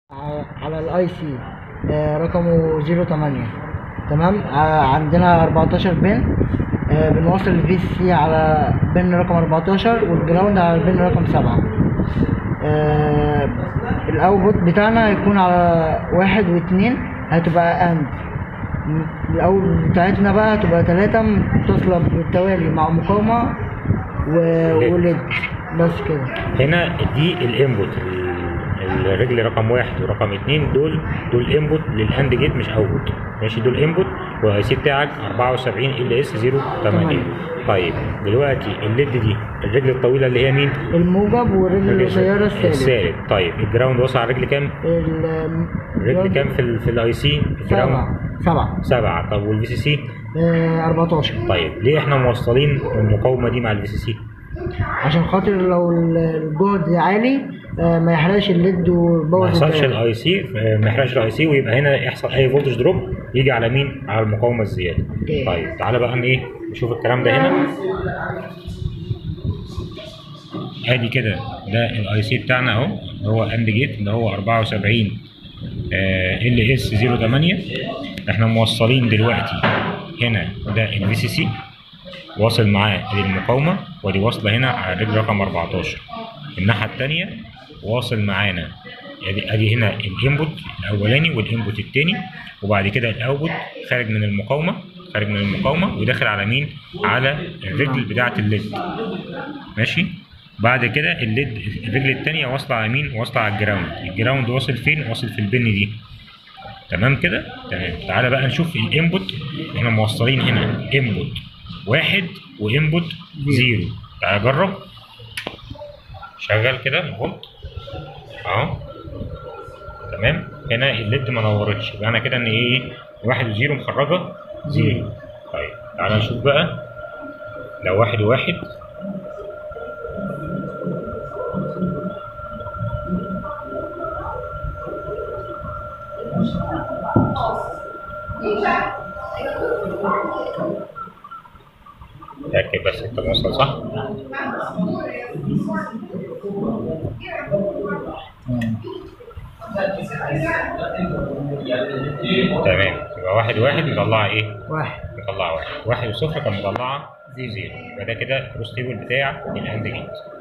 على الاي سي رقمه 08 تمام ع- عندنا 14 بن آه، بنوصل الفي سي على بن رقم 14 والجراوند على بن رقم 7 آه، الاوتبوت بتاعنا هيكون على واحد واثنين هتبقى اند الاوت بتاعتنا بقى هتبقى تلاتة متصلة بالتوالي مع مقاومة و- وليد بس كده هنا دي الانبوت الرجل رقم واحد ورقم اتنين دول دول انبوت للاند جيت مش اوتبوت ماشي دول انبوت والاي سي بتاعك 74 ال اس 08 طيب دلوقتي الليد دي الرجل الطويله اللي هي مين؟ الموجب والرجل القصيرة السالب السالب طيب الجراوند وصل على الرجل كام؟ ال- الرجل كام في ال في الاي سي؟ سبعة سبعة سبعة طب والفي سي سي؟ آه، 14 طيب ليه احنا موصلين المقاومه دي مع الفي سي سي؟ عشان خاطر لو ال- الجهد عالي آه، ما يحرقش الليد ما ويبوظ يحصلش الجهاز. الاي سي ما يحرقش الاي سي ويبقى هنا يحصل اي فولتج دروب يجي على مين؟ على المقاومه الزياده. اوكي. طيب تعالى بقى ن- ايه نشوف الكلام ده هنا. ادي كده ده الاي سي بتاعنا اهو اللي هو اند جيت اللي هو 74 ال اس 08 احنا موصلين دلوقتي هنا ده الفي سي سي واصل معاه ادي المقاومه ودي واصله هنا على الرجل رقم 14 الناحيه الثانيه واصل معانا ادي ادي هنا الانبوت الاولاني والانبوت الثاني وبعد كده الاوتبوت خارج من المقاومه خارج من المقاومه وداخل على مين؟ على الرجل بتاعه الليد ماشي بعد كده الليد الرجل الثانيه واصله على مين؟ واصله على الجراوند الجراوند واصل فين؟ واصل في البن دي تمام كده؟ تمام تعالى بقى نشوف الانبوت احنا موصلين هنا انبوت واحد وانبوت زيرو تعالى جرب شغل كده الفولت اهو تمام هنا الليد ما نورتش يبقى انا كده ان ايه واحد وزيرو مخرجه زيرو طيب تعالى نشوف بقى لو واحد وواحد تأكد بس انت موصل صح تمام يبقى واحد واحد مطلعه ايه؟ واحد مطلعه واحد واحد وصفر كان مطلعه زيرو يبقى ده كده الكروس تيبل بتاع الاند جيت